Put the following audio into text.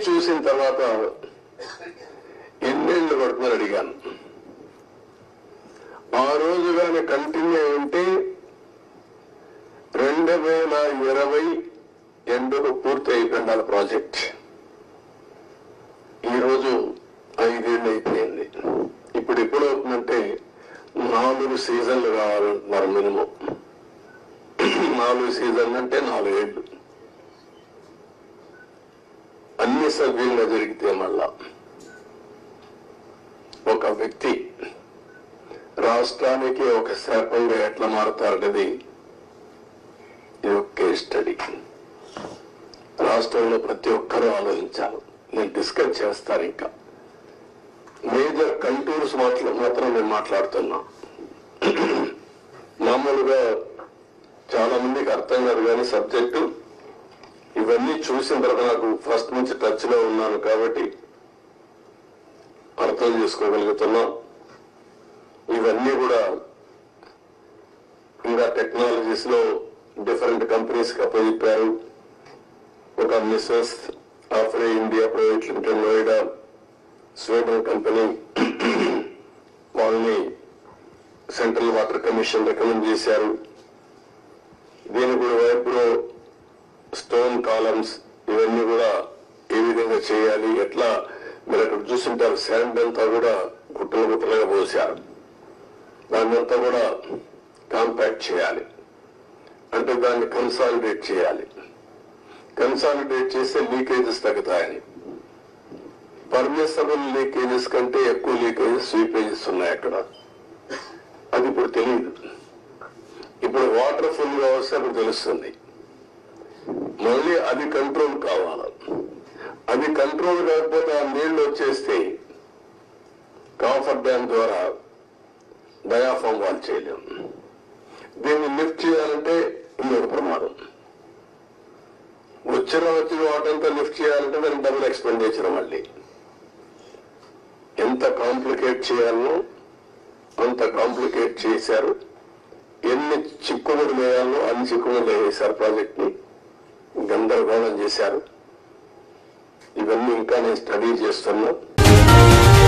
చూసిన తర్వాత ఎన్నేళ్ళు పడుతుందని అడిగాను ఆ రోజు కానీ కంటిన్యూ ఉంటే రెండు వేల ఇరవై ఎండుకు పూర్తి అయిపోయింది ఆ ప్రాజెక్ట్ ఈరోజు ఐదేళ్ళు అయిపోయింది ఇప్పుడు ఎప్పుడు అవుతుందంటే నాలుగు సీజన్లు కావాలంటున్నారు మినిమం నాలుగు సీజన్లు అంటే నాలుగేళ్లు అన్ని సవ్యంగా జరిగితే మళ్ళా ఒక వ్యక్తి రాష్ట్రానికి ఒక శాపంగా ఎట్లా మారుతారనేది ఇది ఒక కేస్ స్టడీ రాష్ట్రంలో ప్రతి ఒక్కరూ ఆలోచించాలి నేను డిస్కస్ చేస్తాను ఇంకా మేజర్ కంటూర్స్ మాట్లా మాత్రం నేను మాట్లాడుతున్నా మామూలుగా చాలా మందికి అర్థం కాదు కానీ సబ్జెక్టు ఇవన్నీ చూసిన తర్వాత నాకు ఫస్ట్ నుంచి టచ్ లో ఉన్నాను కాబట్టి అర్థం చేసుకోగలుగుతున్నా ఇవన్నీ కూడా ఇంకా టెక్నాలజీస్ లో డిఫరెంట్ కంపెనీస్ కి అప్పచెప్పారు ఒక messrs Afry India private limited Noida Sweden company వాళ్ళని సెంట్రల్ వాటర్ కమిషన్ రికమెండ్ చేశారు దీని కూడా వైబ్రో స్టోన్ కాలమ్స్ ఇవన్నీ కూడా ఏ విధంగా చేయాలి ఎట్లా మీరు అక్కడ చూస్తుంటారు శాండ్ అంతా కూడా గుట్టలు గుట్టలుగా పోసారు దాన్ని అంతా కూడా కాంపాక్ట్ చేయాలి అంటే దాన్ని కన్సాలిడేట్ చేయాలి కన్సాలిడేట్ చేస్తే లీకేజెస్ తగ్గుతాయని పర్మిసబుల్ లీకేజెస్ కంటే ఎక్కువ లీకేజెస్ స్వీపేజెస్ ఉన్నాయి అక్కడ అది ఇప్పుడు తెలియదు ఇప్పుడు వాటర్ ఫుల్ గా వస్తే అప్పుడు తెలుస్తుంది మళ్ళీ అది కంట్రోల్ కావాలి అది కంట్రోల్ కాకపోతే ఆ నీళ్లు వచ్చేస్తే కాఫర్ డ్యామ్ ద్వారా డయాఫామ్ వాల్ చేయలేం దీన్ని లిఫ్ట్ చేయాలంటే ఇంకొక ప్రమాదం వచ్చిన వచ్చిన వాటంతా లిఫ్ట్ చేయాలంటే దానికి డబుల్ ఎక్స్పెండిచర్ మళ్ళీ ఎంత కాంప్లికేట్ చేయాలనో అంత కాంప్లికేట్ చేశారు ఎన్ని చిక్కుముడు వేయాలో అన్ని చిక్కుముడు వేశారు ప్రాజెక్ట్ ని గందరగోళం చేశారు ఇవన్నీ ఇంకా నేను స్టడీ చేస్తున్నా